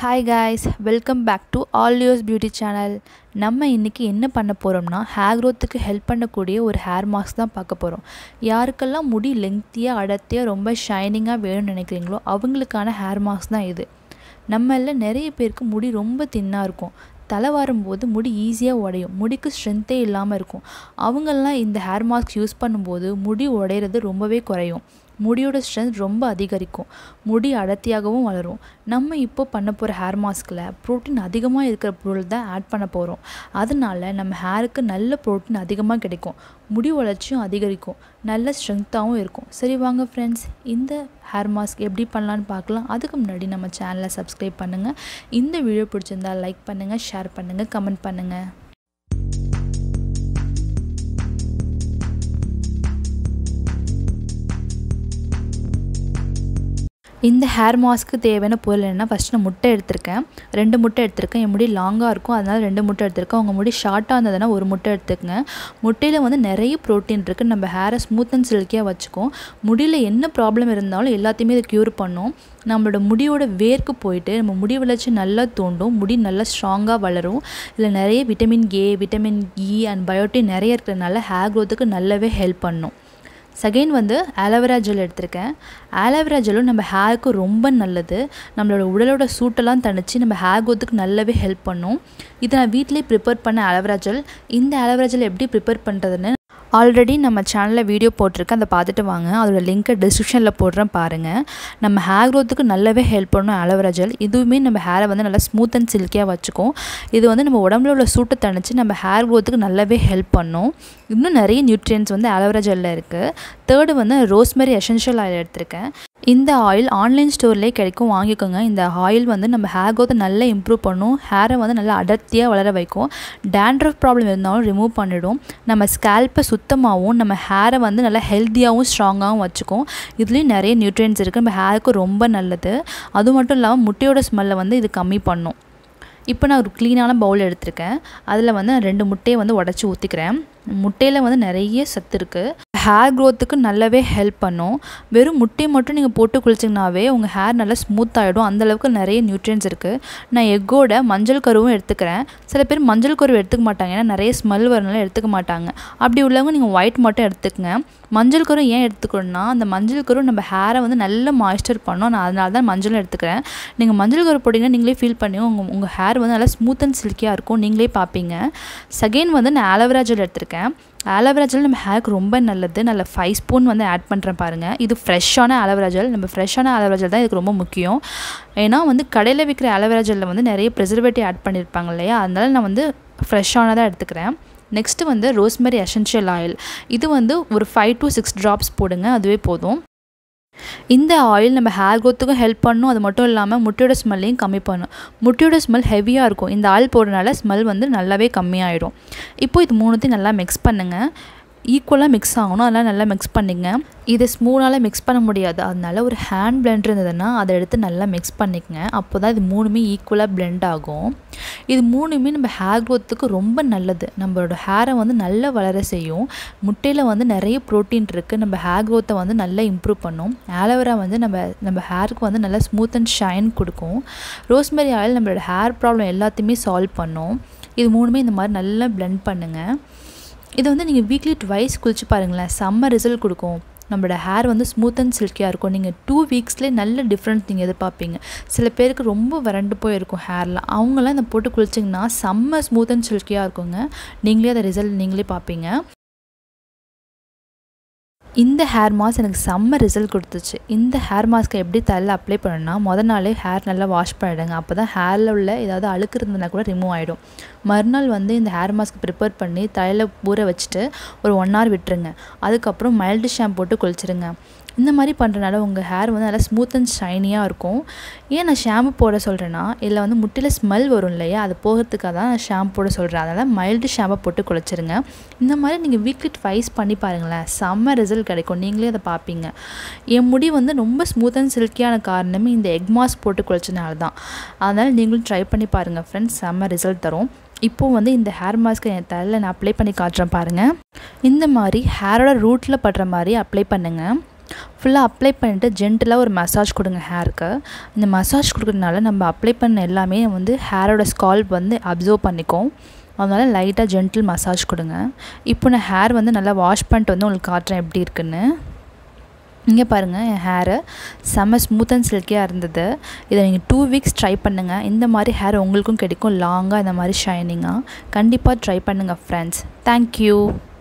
hi guys welcome back to all use beauty channel நம்ம இன்றைக்கி என்ன பண்ண போகிறோம்னா ஹேர் க்ரோத்துக்கு ஹெல்ப் பண்ணக்கூடிய ஒரு ஹேர் மாஸ்க் தான் பார்க்க போகிறோம் யாருக்கெல்லாம் முடி லெங்க்த்தியாக அடர்த்தியாக ரொம்ப ஷைனிங்காக வேணும்னு நினைக்கிறீங்களோ அவங்களுக்கான ஹேர் மாஸ்க் தான் இது நம்மள நிறைய பேருக்கு முடி ரொம்ப தின்னாக இருக்கும் தலை வரும்போது முடி ஈஸியாக உடையும் முடிக்கு ஸ்ட்ரென்த்தே இல்லாமல் இருக்கும் அவங்கெல்லாம் இந்த ஹேர் மாஸ்க் யூஸ் பண்ணும்போது முடி உடையிறது ரொம்பவே குறையும் முடியோட ஸ்ட்ரென்த் ரொம்ப அதிகரிக்கும் முடி அடர்த்தியாகவும் வளரும் நம்ம இப்போ பண்ண போகிற ஹேர் மாஸ்கில் ப்ரோட்டீன் அதிகமாக இருக்கிற பொருள் தான் ஆட் பண்ண போகிறோம் அதனால நம்ம ஹேருக்கு நல்ல ப்ரோட்டீன் அதிகமாக கிடைக்கும் முடி வளர்ச்சியும் அதிகரிக்கும் நல்ல ஸ்ட்ரென்த்தாகவும் இருக்கும் சரி வாங்க ஃப்ரெண்ட்ஸ் இந்த ஹேர் மாஸ்க் எப்படி பண்ணலான்னு பார்க்கலாம் அதுக்கு முன்னாடி நம்ம சேனலை சப்ஸ்கிரைப் பண்ணுங்கள் இந்த வீடியோ பிடிச்சிருந்தா லைக் பண்ணுங்கள் ஷேர் பண்ணுங்கள் கமெண்ட் பண்ணுங்கள் இந்த ஹேர் மாஸ்க்கு தேவையான பொருள் என்ன ஃபஸ்ட்டு நான் முட்டை எடுத்திருக்கேன் ரெண்டு முட்டை எடுத்திருக்கேன் என் முடி லாங்காக இருக்கும் அதனால் ரெண்டு முட்டை எடுத்திருக்கேன் உங்கள் முடி ஷார்ட்டாக இருந்ததுன்னா ஒரு முட்டை எடுத்துக்கங்க முட்டையில் வந்து நிறைய ப்ரோட்டீன் இருக்குது நம்ம ஹேரை ஸ்மூத் அண்ட் சில்கியாக வச்சுக்கும் முடியில் என்ன ப்ராப்ளம் இருந்தாலும் எல்லாத்தையுமே இதை க்யூர் பண்ணும் நம்மளோட முடியோட வேர்க்கு போயிட்டு நம்ம முடி வளர்ச்சி நல்லா தூண்டும் முடி நல்லா ஸ்ட்ராங்காக வளரும் இதில் நிறைய vitamin A vitamin E and biotin நிறைய இருக்கிறதுனால ஹேர் க்ரோத்துக்கு நல்லாவே ஹெல்ப் பண்ணும் செகண்ட் வந்து ஆலோவேரா ஜெல் எடுத்திருக்கேன் ஆலோவேரா ஜெல்லும் நம்ம ஹேருக்கு ரொம்ப நல்லது நம்மளோட உடலோட சூட்டெல்லாம் தணிச்சு நம்ம ஹேர் க்ரோத்துக்கு நல்லாவே ஹெல்ப் பண்ணும் இதை நான் வீட்டிலே ப்ரிப்பேர் பண்ண ஆலோவேரா ஜெல் இந்த ஆலோவேரா ஜெல் எப்படி ப்ரிப்பேர் பண்ணுறதுன்னு ஆல்ரெடி நம்ம சேனலில் வீடியோ போட்டிருக்கேன் அதை பார்த்துட்டு வாங்க அதோட லிங்க்கை டிஸ்கிரிப்ஷனில் போடுறேன் பாருங்கள் நம்ம ஹேர் க்ரோத்துக்கு நல்லாவே ஹெல்ப் பண்ணும் ஆலோவேரா ஜெல் இதுவுமே நம்ம ஹேரை வந்து நல்லா ஸ்மூத் அண்ட் சில்கியாக வச்சுக்கும் இது வந்து நம்ம உடம்புல உள்ள சூட்டை தணிச்சு நம்ம ஹேர் க்ரோத்துக்கு நல்லாவே ஹெல்ப் பண்ணும் இன்னும் நிறைய நியூட்ரியன்ஸ் வந்து ஆலோவேரா ஜெல்லில் இருக்குது தேர்டு வந்து ரோஸ்மெரி எசென்ஷியல் ஆயில் எடுத்திருக்கேன் இந்த ஆயில் ஆன்லைன் ஸ்டோர்லேயே கிடைக்கும் வாங்கிக்கோங்க இந்த ஆயில் வந்து நம்ம ஹேர் க்ரோத்தை நல்லா இம்ப்ரூவ் பண்ணும் ஹேரை வந்து நல்லா அடர்த்தியாக வளர வைக்கும் டேண்ட்ரஃப் ப்ராப்ளம் இருந்தாலும் ரிமூவ் பண்ணிடும் நம்ம ஸ்கேல்ப்பை சுத்தமாகவும் நம்ம ஹேரை வந்து நல்லா ஹெல்த்தியாகவும் ஸ்ட்ராங்காகவும் வச்சுக்கும் இதுலேயும் நிறைய நியூட்ரியன்ஸ் இருக்குது நம்ம ஹேருக்கு ரொம்ப நல்லது அது மட்டும் இல்லாமல் முட்டையோட ஸ்மெல்லை வந்து இது கம்மி பண்ணும் இப்போ நான் ஒரு க்ளீனான பவுல் எடுத்திருக்கேன் அதில் வந்து ரெண்டு முட்டையை வந்து உடச்சி ஊற்றிக்கிறேன் முட்டையில் வந்து நிறைய சத்து இருக்குது ஹேர் க்ரோத்துக்கு நல்லாவே ஹெல்ப் பண்ணும் வெறும் முட்டையை மட்டும் நீங்கள் போட்டு குளிச்சிங்கனாவே உங்கள் ஹேர் நல்லா ஸ்மூத் ஆகிடும் அந்தளவுக்கு நிறைய நியூட்ரியன்ஸ் இருக்குது நான் எக்கோட மஞ்சள் கருவும் எடுத்துக்கிறேன் சில பேர் மஞ்சள் கருவு எடுத்துக்க மாட்டாங்க ஏன்னா நிறைய ஸ்மெல் வரனால எடுத்துக்க மாட்டாங்க அப்படி உள்ளவங்க நீங்கள் ஒயிட் மட்டும் எடுத்துக்கங்க மஞ்சள் கரு ஏன் எடுத்துக்கணும்னா அந்த மஞ்சள் கரு நம்ம ஹேரை வந்து நல்ல மாய்ஸ்சர் பண்ணும் நான் அதனால தான் மஞ்சளும் எடுத்துக்கிறேன் நீங்கள் மஞ்சள் கரு போட்டிங்கன்னா நீங்களே ஃபீல் பண்ணி உங்கள் உங்கள் ஹேர் வந்து நல்லா ஸ்மூத் அண்ட் சில்கியாக இருக்கும் நீங்களே பார்ப்பீங்க செகண்ட் வந்து நான் ஆலோவேரா ஜெல் எடுத்திருக்கேன் ஆலோவேரா ஜெல் நம்ம ஹேருக்கு ரொம்ப நல்லது நல்ல ஃபைவ் ஸ்பூன் வந்து ஆட் பண்ணுறேன் பாருங்கள் இது ஃப்ரெஷ்ஷான ஆலோவேரா ஜெல் நம்ம ஃப்ரெஷ்ஷான ஆலோவேரா ஜெல் தான் இதுக்கு ரொம்ப முக்கியம் ஏன்னா வந்து கடையில் விற்கிற ஆலோவேரா ஜெல்லில் வந்து நிறைய ப்ரிசர்வேட்டிவ் ஆட் பண்ணியிருப்பாங்க இல்லையா அதனால நான் வந்து ஃப்ரெஷ்ஷானதாக எடுத்துக்கிறேன் நெக்ஸ்ட்டு வந்து ரோஸ்மெரி எசென்ஷியல் ஆயில் இது வந்து ஒரு ஃபைவ் டு சிக்ஸ் ட்ராப்ஸ் போடுங்க அதுவே போதும் இந்த ஆயில் நம்ம ஹேர் க்ரோத்துக்கும் ஹெல்ப் பண்ணும் அது மட்டும் இல்லாமல் முட்டையோட ஸ்மெல்லையும் கம்மி பண்ணும் முட்டையோட ஸ்மெல் ஹெவியாக இருக்கும் இந்த ஆயில் போடுறதுனால ஸ்மெல் வந்து நல்லாவே கம்மியாயிடும் இப்போ இது மூணுத்தையும் நல்லா மிக்ஸ் பண்ணுங்கள் ஈக்குவலாக மிக்ஸ் ஆகணும் அதெல்லாம் நல்லா மிக்ஸ் பண்ணிங்க இதை ஸ்மூனால் மிக்ஸ் பண்ண முடியாது அதனால ஒரு ஹேண்ட் பிளெண்ட் இருந்ததுன்னா அதை எடுத்து நல்லா மிக்ஸ் பண்ணிக்கங்க அப்போ தான் இது மூணுமே ஈக்குவலாக பிளெண்ட் ஆகும் இது மூணுமே நம்ம ஹேர் க்ரோத்துக்கு ரொம்ப நல்லது நம்மளோட ஹேரை வந்து நல்லா வளர செய்யும் முட்டையில் வந்து நிறைய ப்ரோட்டீன் இருக்குது நம்ம ஹேர் க்ரோத்தை வந்து நல்லா இம்ப்ரூவ் பண்ணும் ஆலோவேரா வந்து நம்ம நம்ம ஹேருக்கு வந்து நல்லா ஸ்மூத் அண்ட் ஷைன் கொடுக்கும் ரோஸ்மெரி ஆயில் நம்மளோட ஹேர் ப்ராப்ளம் எல்லாத்தையுமே சால்வ் பண்ணும் இது மூணுமே இந்த மாதிரி நல்லா பிளெண்ட் பண்ணுங்கள் இதை வந்து நீங்கள் வீக்லி ட்வைஸ் குளிச்சு பாருங்களேன் செம்ம ரிசல்ட் கொடுக்கும் நம்மளோட ஹேர் வந்து ஸ்மூத் அண்ட் சில்கியாக இருக்கும் நீங்கள் டூ வீக்ஸ்லேயே நல்ல டிஃப்ரெண்ட் நீங்கள் எதிர்பார்ப்பீங்க சில பேருக்கு ரொம்ப வறண்டு போயிருக்கும் ஹேர்லாம் அவங்களாம் இதை போட்டு குளிச்சிங்கன்னா செம்ம ஸ்மூத் அண்ட் சில்கியாக இருக்குங்க நீங்களே அதை ரிசல்ட் நீங்களே பார்ப்பீங்க இந்த ஹேர் மாஸ்க் எனக்கு செம்ம ரிசல்ட் கொடுத்துச்சு இந்த ஹேர் மாஸ்க்கை எப்படி தலையில் அப்ளை பண்ணணும்னா மொதல் நாளே ஹேர் நல்லா வாஷ் பண்ணிவிடுங்க அப்போ தான் ஹேரில் உள்ள ஏதாவது அழுக்கு இருந்ததுனா கூட ரிமூவ் ஆகிடும் மறுநாள் வந்து இந்த ஹேர் மாஸ்க் ப்ரிப்பேர் பண்ணி தலையில் ஊற வச்சுட்டு ஒரு ஒன் ஹவர் விட்டுருங்க அதுக்கப்புறம் மைல்டு ஷாம்பு போட்டு குளிச்சிருங்க இந்த மாதிரி பண்ணுறனால உங்கள் ஹேர் வந்து நல்லா ஸ்மூத் அண்ட் ஷைனியாக இருக்கும் ஏன் நான் ஷாம்பு போட சொல்கிறேன்னா இதில் வந்து முட்டையில் ஸ்மெல் வரும் இல்லையா அது போகிறதுக்காக தான் நான் ஷாம்பு போட சொல்கிறேன் அதனால் மைல்டு ஷாம்பை போட்டு குளிச்சிருங்க இந்த மாதிரி நீங்கள் வீக்லி ட்வைஸ் பண்ணி பாருங்களேன் செம்ம ரிசல்ட் கிடைக்கும் நீங்களே அதை பார்ப்பீங்க என் முடி வந்து ரொம்ப ஸ்மூத் அண்ட் சில்கியான காரணமே இந்த எக் மாஸ்க் போட்டு குளிச்சனால தான் அதனால் நீங்களும் ட்ரை பண்ணி பாருங்கள் ஃப்ரெண்ட்ஸ் செம்ம ரிசல்ட் தரும் இப்போது வந்து இந்த ஹேர் மாஸ்க்கை என் தலையில் நான் அப்ளை பண்ணி காட்டுறேன் பாருங்கள் இந்த மாதிரி ஹேரோட ரூட்டில் படுற மாதிரி அப்ளை பண்ணுங்கள் ஃபுல்லாக அப்ளை பண்ணிவிட்டு ஜென்டலாக ஒரு மசாஜ் கொடுங்க ஹேருக்கு இந்த மசாஜ் கொடுக்கறதுனால நம்ம அப்ளை பண்ண எல்லாமே வந்து ஹேரோட ஸ்கால்ப் வந்து அப்சர்வ் பண்ணிக்கும் அதனால் லைட்டாக ஜென்டில் மசாஜ் கொடுங்க இப்போ நான் ஹேர் வந்து நல்லா வாஷ் பண்ணிட்டு வந்து உங்களுக்கு காட்டுறேன் எப்படி இருக்குன்னு இங்கே பாருங்கள் என் ஹேரு செம்ம ஸ்மூத் அண்ட் சில்கியாக இருந்தது இதை நீங்கள் டூ வீக்ஸ் ட்ரை பண்ணுங்கள் இந்த மாதிரி ஹேர் உங்களுக்கும் கிடைக்கும் லாங்காக இந்த மாதிரி ஷைனிங்காக கண்டிப்பாக ட்ரை பண்ணுங்கள் ஃப்ரெண்ட்ஸ் தேங்க்யூ